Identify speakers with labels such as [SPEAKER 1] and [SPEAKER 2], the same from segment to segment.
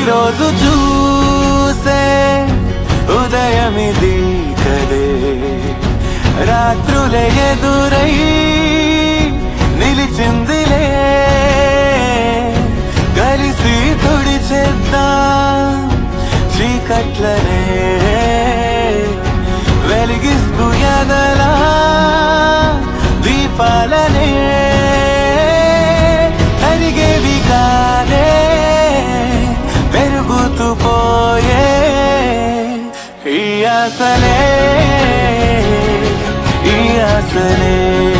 [SPEAKER 1] ప్రతిరోజు చూసే ఉదయమిది కదే రాత్రులే ఎదురై నిలిచిందిలే కలిసి తుడిచేద్దాం చీకట్లనే వెలిగిస్తూ ఎదలా దీపాలనే అరిగేవి కాదే పెరుగుతూ పోయే ఈ ఆశలే ఈ ఆశలే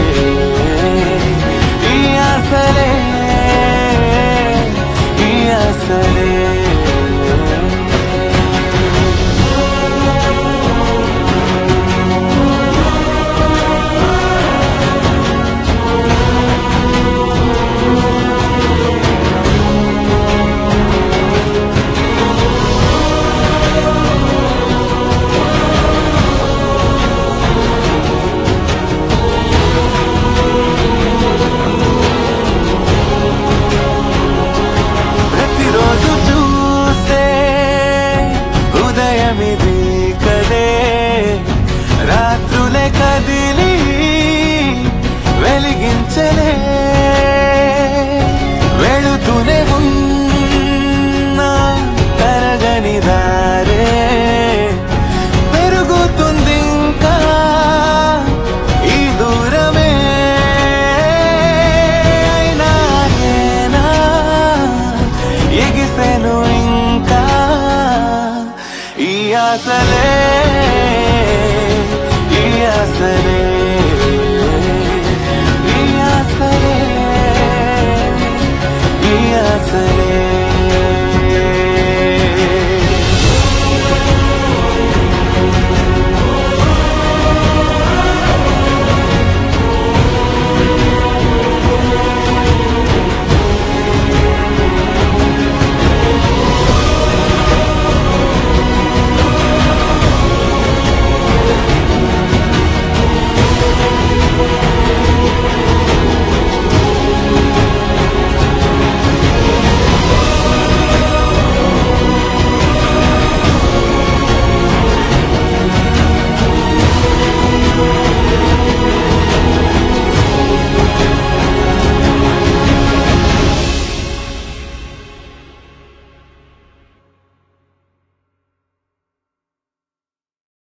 [SPEAKER 1] ఈ ఆశలే ఈ ఆశలే ప్రతిరోజు చూస్తే ఉదయమిది కదే రాత్రులే కదిలి వెలిగించలే వెళుతూనే ఉన్నా తరగని దారే పెరుగుతుంది ఇంకా ఈ దూరమే అయినా నేనా ఎగిసెను ఇంకా ఈ ఆశలే ఈ ఆశలే ఈ ఆశలే ఈ ఆశలే